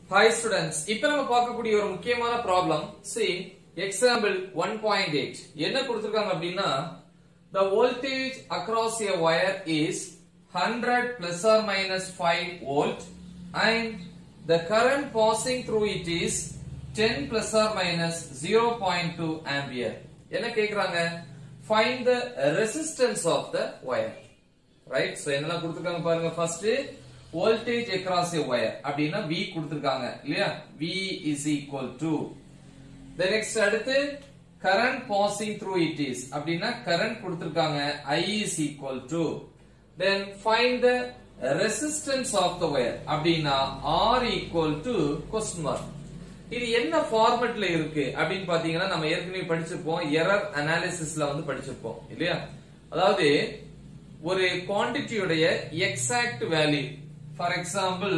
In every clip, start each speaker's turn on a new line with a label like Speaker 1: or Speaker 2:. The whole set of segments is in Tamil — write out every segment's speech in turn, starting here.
Speaker 1: ஹாய் ஸ்டூடெண்ட்ஸ் இப்போ நம்ம பார்க்கக்கூடிய ஒரு முக்கியமான problem C example one point eight என்ன கொடுத்திருக்காங்க அப்படின்னா the voltage across a wire is 100 plus or minus 5 volt and the current passing through it is 10 plus or minus 0.2 ampere என்ன கேக்குறாங்க find the resistance of the wire right so என்னெல்லாம் கொடுத்திருக்காங்க பாருங்க first voltage across a wire அப்படின்னா V கொடுத்திருக்காங்க இல்லையா V is equal to the next அடுத்து current passing through it is அப்படின்னா current கொடுத்திருக்காங்க I is equal to then find the resistance of the wire அப்படின்னா R equal to question mark இது என்ன ஃபார்மட்ல இருக்கு அப்படின்னு பாத்தீங்கன்னா நம்ம ஏற்கனவே படிச்சிருப்போம் எரர் அனாலிசிஸ்ல வந்து படிச்சிருப்போம் இல்லையா அதாவது ஒரு குவாண்டிட்டியுடைய exact value for example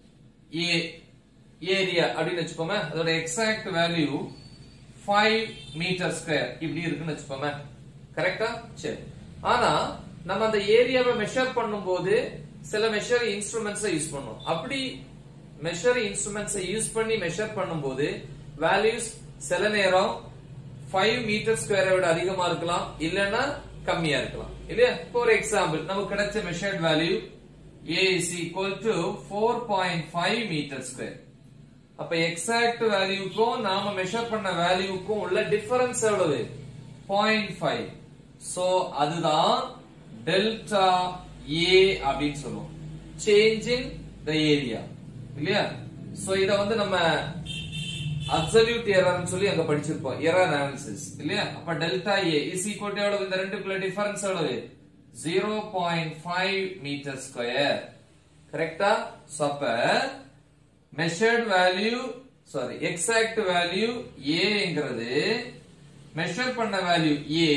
Speaker 1: A area அப்படின்னு வச்சுக்கோமே அதோட exact value five metre square இப்படி இருக்குன்னு வச்சுக்கோமே கரெக்டா சரி ஆனா நம்ம அந்த ஏரியாவை மெஷர் பண்ணும்போது சில மெஷர் இன்ஸ்ட்ருமெண்ட்ஸை யூஸ் பண்ணுவோம் அப்படி மெஷர் இன்ஸ்ட்ருமெண்ட்ஸை யூஸ் பண்ணி மெஷர் பண்ணும்போது வேல்யூஸ் சில நேரம் ஃபைவ் மீட்டர் ஸ்கொயரை விட அதிகமா இருக்கலாம் இல்லைன்னா கம்மியா இருக்கலாம் இல்லையா ஃபார் எக்ஸாம்பிள் நமக்கு கிடைச்ச measured value A is equal to four point five metre square அப்ப எக்ஸாக்ட் வேல்யூக்கும் நாம மெஷர் பண்ண வேல்யூக்கும் உள்ள டிஃபரன்ஸ் எவ்வளவு பாயிண்ட் ஃபைவ் சோ அதுதான் டெல்டா ஏ அப்படின்னு சொல்லுவோம் சேஞ்ச் இன் த ஏரியா இல்லையா சோ இத வந்து நம்ம அப்சல்யூட் எரர்னு சொல்லி அங்க படிச்சிருப்போம் எரர் அனாலிசிஸ் இல்லையா அப்ப delta A is equal to எவ்வளவு இந்த ரெண்டுக்குள்ள டிஃபரன்ஸ் எவ்வளவு zero point five metre square கரெக்டா சோ அப்ப measured value sorry exact value ஏங்கிறது மெஷர் பண்ண value A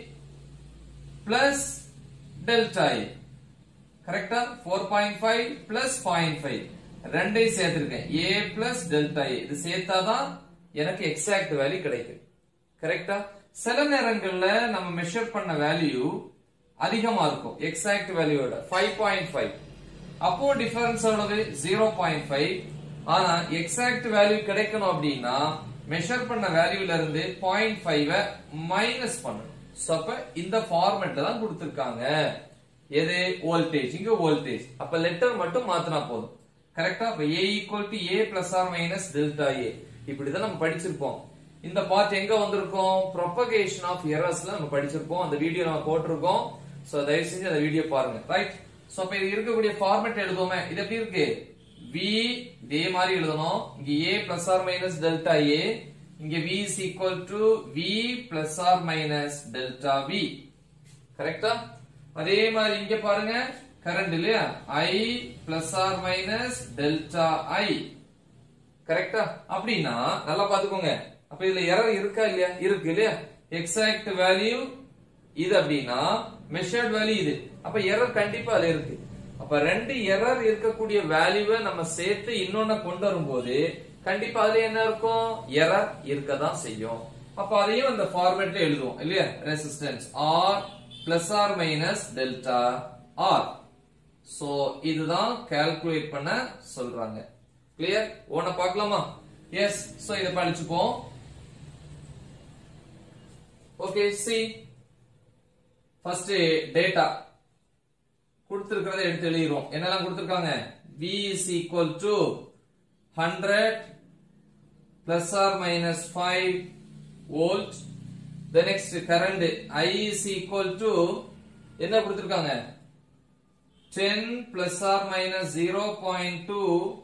Speaker 1: plus delta A கரெக்டா four point five plus point five ரெண்டையும் சேர்த்திருக்கேன் ஏ பிளஸ் டெல்டா ஏ இது சேர்த்தாதான் எனக்கு எக்ஸாக்ட் வேல்யூ கிடைக்கும் கரெக்டா சில நேரங்கள்ல நம்ம மெஷர் பண்ண வேல்யூ அதிகமா இருக்கும் எக்ஸாக்ட் வேல்யூவோட ஃபைவ் பாயிண்ட் ஃபைவ் அப்போ டிஃபரன்ஸ் எவ்வளவு ஜீரோ பாயிண்ட் ஃபைவ் ஆனா எக்ஸாக்ட் வேல்யூ கிடைக்கணும் அப்படின்னா மெஷர் பண்ண வேல்யூல இருந்து பாயிண்ட் ஃபைவ் மைனஸ் பண்ணணும் சோ அப்ப இந்த ஃபார்மேட்ல தான் கொடுத்திருக்காங்க எது வோல்டேஜ் இங்க வோல்டேஜ் அப்ப லெட்டர் மட்டும் மாத்தினா போதும் கரெக்டா அப்ப A equal to A plus or minus delta A இப்படிதான் நம்ம படிச்சிருப்போம் இந்த பார்ட் எங்க வந்திருக்கோம் ப்ரொபகேஷன் ஆஃப் எரர்ஸ்ல நம்ம படிச்சிருப்போம் அந்த வீடியோ நம்ம போட்டிருக்கோம் சோ தயவு செஞ்சு அந்த வீடியோ பாருங்க ரைட் சோ அப்ப இது இருக்கக்கூடிய ஃபார்மேட் எழுதுவோமே இது எப்படி இருக்கு v இதே மாதிரி எழுதணும் இங்க a plus or minus delta a இங்க v is equal to v plus or minus delta v கரெக்டா அதே மாதிரி இங்க பாருங்க கரண்ட் இல்லையா i plus or minus delta i கரெக்டா அப்படின்னா நல்லா பாத்துக்கோங்க அப்ப இதுல எரர் இருக்கா இல்லையா இருக்கு இல்லையா எக்ஸாக்ட் வேல்யூ இது அப்படின்னா மெஷர்ட் வேல்யூ இது அப்ப எரர் கண்டிப்பா அதுல இருக்கு அப்ப ரெண்டு எரர் இருக்கக்கூடிய வேல்யூவை நம்ம சேர்த்து இன்னொன்னு கொண்டு வரும்போது கண்டிப்பா அதுல என்ன இருக்கும் எரர் இருக்கதான் செய்யும் அப்ப அதையும் அந்த ஃபார்மேட்ல எழுதுவோம் இல்லையா resistance R plus or minus delta R so இதுதான் கால்குலேட் பண்ண சொல்றாங்க கிளியர் ஓன பார்க்கலாமா எஸ் சோ இத படிச்சுப்போம் ஓகே சி ஃபர்ஸ்ட் டேட்டா கொடுத்திருக்கிறத எடுத்து எழுதிரும் என்னெல்லாம் கொடுத்திருக்காங்க v is equal to 100 plus or minus 5 volt the next current i is equal to என்ன கொடுத்திருக்காங்க 10 plus or minus 0.2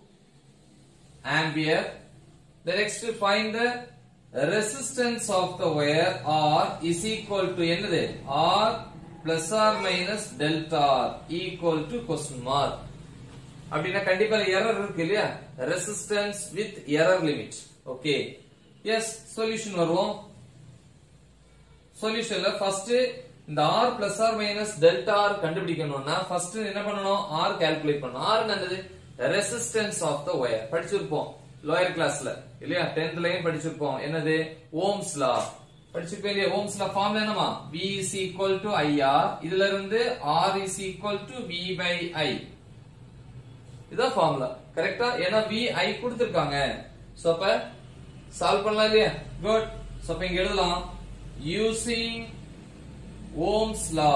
Speaker 1: ampere the next find the resistance of the wire r is equal to என்னது r plus or minus delta r equal to question mark அப்படின்னா கண்டிப்பா எரர் இருக்கு இல்லையா resistance with error limit okay yes solution வருவோம் சொல்யூஷன்ல ஃபர்ஸ்ட் இந்த r plus or minus delta R கண்டுபிடிக்கணும்னா ஃபர்ஸ்ட் என்ன பண்ணணும் r கால்குலேட் பண்ணணும் r என்னது ரெசிஸ்டன்ஸ் ஆஃப் த ஒயர் படிச்சிருப்போம் லோயர் கிளாஸ்ல இல்லையா டென்த்லயும் படிச்சிருப்போம் என்னது ஓம்ஸ் லா படிச்சிருப்போம் இல்லையா ஓம்ஸ் லா ஃபார்முலா என்னமா v is equal to ir இதுல இருந்து r is equal to v by i இதான் ஃபார்முலா கரெக்டா ஏன்னா வி ஐ கொடுத்திருக்காங்க சோ அப்ப சால்வ் பண்ணலாம் இல்லையா குட் சோ அப்ப இங்க எழுதலாம் using Ohm's law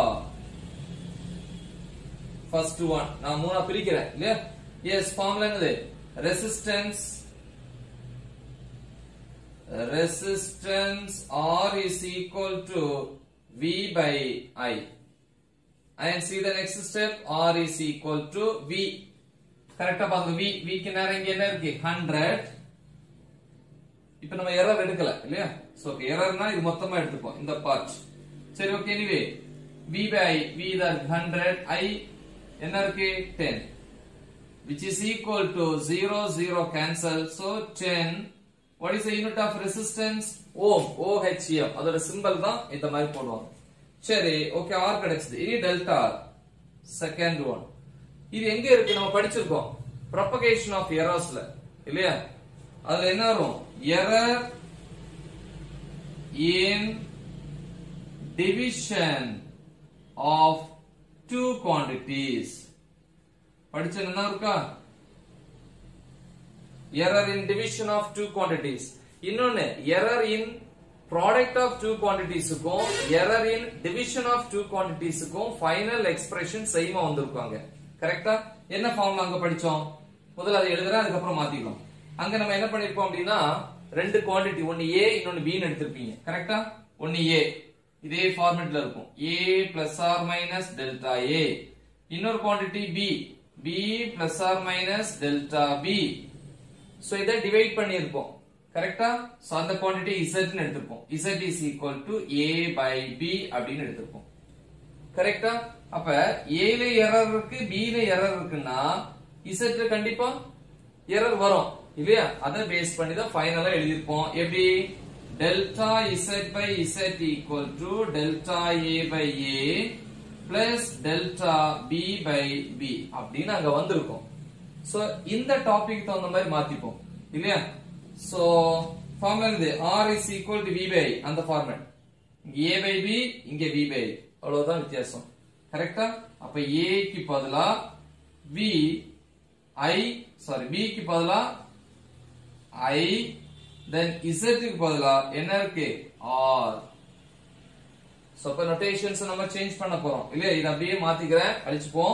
Speaker 1: first one நான் மூணா பிரிக்கிறேன் இல்லையா எஸ் ஃபார்முலா என்னது resistance resistance R is equal to V by I. And see the next step R is equal to V. கரெக்டா பாருங்க V V க்கு நேரம் இங்க என்ன இருக்கு 100 இப்போ நம்ம எரர் எடுக்கல இல்லையா சோ எரர்னா இது மொத்தமா எடுத்துப்போம் இந்த பார்ட் சரி okay anyway V by I V தான் 100 I என்ன இருக்கு 10 which is equal to 0 0 cancel so 10 what is the unit of resistance ohm ohm அதோட சிம்பல் தான் இந்த மாதிரி போடுவாங்க சரி ஓகே ஆர் கிடைச்சது இனி டெல்டா ஆர் செகண்ட் ஒன் இது எங்க இருக்கு நம்ம படிச்சிருக்கோம் propagation ஆஃப் எரர்ஸ்ல இல்லையா அதுல என்ன வரும் error in division of two quantities படிச்ச என்ன இருக்கா error in division of two quantities இன்னொன்னு error in product of two quantities க்கும் error in division of two quantities க்கும் final expression சேமா வந்திருக்காங்க கரெக்டா என்ன ஃபார்முலா அங்க படிச்சோம் முதல்ல அதை எழுதுறேன் அதுக்கப்புறம் மாத்திக்கலாம் அங்க நம்ம என்ன பண்ணிருப்போம் அப்படின்னா ரெண்டு குவாண்டிட்டி ஒன்னு ஏ இன்னொன்னு பின்னு எடுத்திருப்பீங்க கரெக்டா ஒன்னு ஏ இதே ஃபார்மேட்ல இருக்கும் A plus or minus delta A இன்னொரு quantity B B plus or minus delta B so இதை டிவைட் பண்ணியிருப்போம் கரெக்டா சோ அந்த குவாண்டிட்டி z னு எடுத்திருப்போம் z is equal to a by b அப்படின்னு எடுத்திருப்போம் கரெக்டா அப்ப a ல எரர் இருக்கு b ல எரர் இருக்குன்னா z ல கண்டிப்பா எரர் வரும் இல்லையா அதை பேஸ் பண்ணி தான் ஃபைனலா எழுதிருப்போம் எப்படி delta z by z equal to delta a by a plus delta b by b அப்படின்னு அங்க வந்திருக்கும் சோ இந்த டாபிக் தகுந்த மாதிரி மாத்திப்போம் இல்லையா சோ ஃபார்முலா இது r is equal to v by I அந்த ஃபார்மேட் இங்க a by b இங்க v by I அவ்வளவுதான் வித்தியாசம் கரெக்டா அப்ப a க்கு பதிலா v i சாரி b க்கு பதிலா i then z க்கு பதிலா என்ன இருக்கு r சோ அப்ப நோட்டேஷன்ஸ் நம்ம சேஞ்ச் பண்ண போறோம் இல்லையா இத அப்படியே மாத்திக்கிறேன் அழிச்சுப்போம்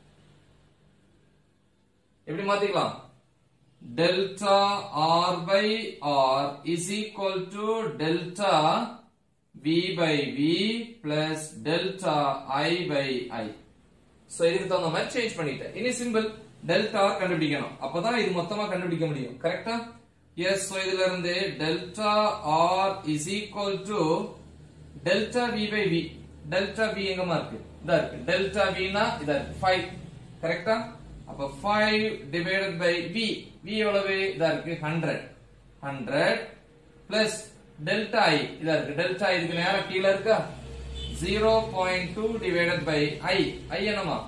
Speaker 1: எப்படி மாத்திக்கலாம் delta R by R is equal to delta V by V plus delta I by I so இதுக்கு தகுந்த மாதிரி சேஞ்ச் பண்ணிட்டேன் இனி சிம்பிள் டெல்டா ஆர் கண்டுபிடிக்கணும் அப்பதான் இது மொத்தமா கண்டுபிடிக்க முடியும் கரெக்டா எஸ் சோ இதுல இருந்து delta R is equal to delta V by V delta V எங்கமா இருக்கு இதா இருக்கு டெல்டா வினா இதா இருக்கு 5 கரெக்டா அப்ப 5 டிவைடட் பை வி வி எவ்வளவு இதா இருக்கு 100 100 பிளஸ் டெல்டா ஐ இதா இருக்கு டெல்டா இதுக்கு நேரா கீழ இருக்கா 0.2 டிவைடட் பை ஐ ஐ என்னமா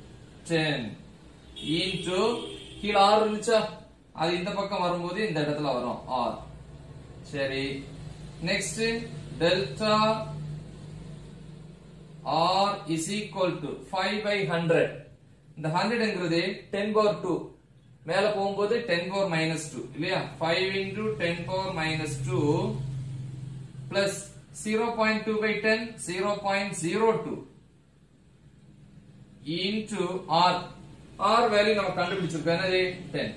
Speaker 1: 10 இன்டு கீழ ஆர் இருந்துச்சா அது இந்த பக்கம் வரும்போது இந்த இடத்துல வரும் ஆர் சரி next delta R is equal to 5 by 100 இந்த 100 என்கிறது 10 power 2 மேல போகும்போது 10 power minus 2 இல்லையா 5 into 10 power minus 2 plus 0.2 by 10 0.02 into R R value நம்ம கண்டுபிடிச்சிருக்கோம் என்னது 10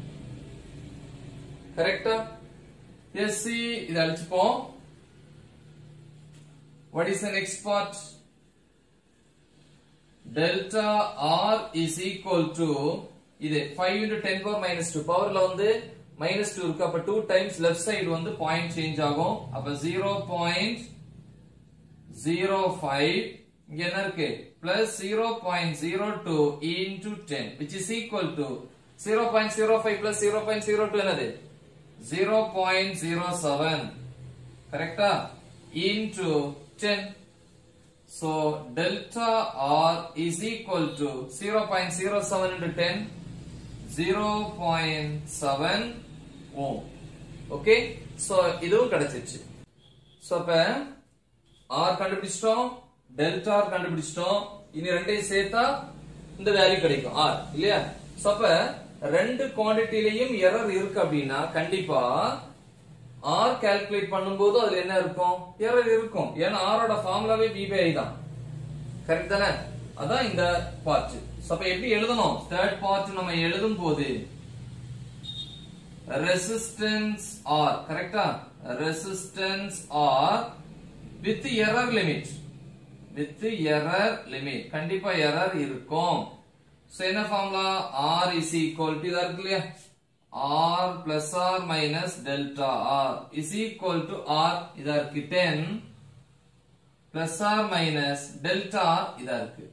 Speaker 1: கரெக்டா SC இதை அழிச்சுப்போம் what is the next part delta r is equal to இது 5 into 10 power minus 2 பவர்ல வந்து minus 2 இருக்கு அப்ப 2 times left side வந்து point change ஆகும் அப்ப 0.05 இங்க என்ன இருக்கு plus 0.02 into 10 which is equal to 0.05 plus 0.02 என்னது 0.07 கரெக்டா into 10 so delta r is equal to 0.07 into 10 0.7 ohm okay so இதுவும் கிடைச்சிருச்சு so அப்ப r கண்டுபிடிச்சிட்டோம் delta r கண்டுபிடிச்சிட்டோம் இனி ரெண்டையும் சேர்த்தா இந்த வேல்யூ கிடைக்கும் r இல்லையா so அப்ப ரெண்டு குவாண்டிட்டிலையும் எரர் இருக்கு அப்படின்னா கண்டிப்பா ஆர் கால்குலேட் பண்ணும்போது அதுல என்ன இருக்கும் எரர் இருக்கும் ஏன்னா ஆரோட ஃபார்முலாவே வி பை ஐ தான் கரெக்ட் தானே அதான் இந்த பார்ட் அப்ப எப்படி எழுதணும் தேர்ட் பார்ட் நம்ம எழுதும் போது ரெசிஸ்டன்ஸ் ஆர் கரெக்டா resistance R with error limit with error limit கண்டிப்பா எரர் இருக்கும் சோ என்ன formula r is equal to இதா இருக்கு இல்லையா r plus r minus delta r is equal to r இதா இருக்கு 10 plus r minus delta r இதா இருக்கு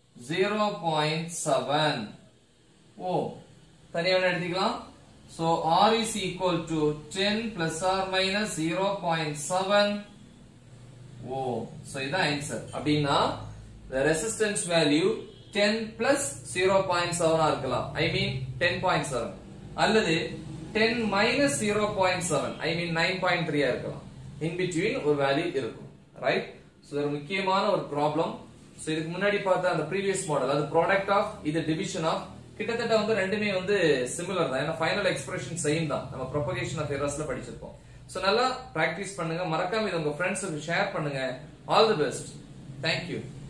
Speaker 1: 0.7 ஓ தனியா வேணா எடுத்துக்கலாம் so r is equal to 10 plus r minus 0.7 oh so இதான் ஆன்சர் அப்படின்னா the resistance value 10 plus 0.7 ஆ இருக்கலாம் ஐ மீன் 10.7 அல்லது 10 minus 0.7 ஐ மீன் 9.3 ஆ இருக்கலாம் இன் பிட்வீன் ஒரு வேல்யூ இருக்கும் ரைட் சோ இது ஒரு முக்கியமான ஒரு ப்ராப்ளம் சோ இதுக்கு முன்னாடி பார்த்த அந்த ப்ரீவியஸ் மாடல் அது ப்ராடக்ட் ஆஃப் இது டிவிஷன் ஆஃப் கிட்டத்தட்ட வந்து ரெண்டுமே வந்து சிமிலர் தான் ஏன்னா ஃபைனல் எக்ஸ்பிரஷன் சேம் தான் நம்ம ப்ரொபகேஷன் ஆஃப் எரர்ஸ்ல படிச்சிருப்போம் சோ நல்லா பிராக்டிஸ் பண்ணுங்க மறக்காம இது உங்க ஃப்ரெண்ட்ஸுக்கு ஷேர் பண்ணுங்க ஆல் தி பெஸ்ட் தேங்க்யூ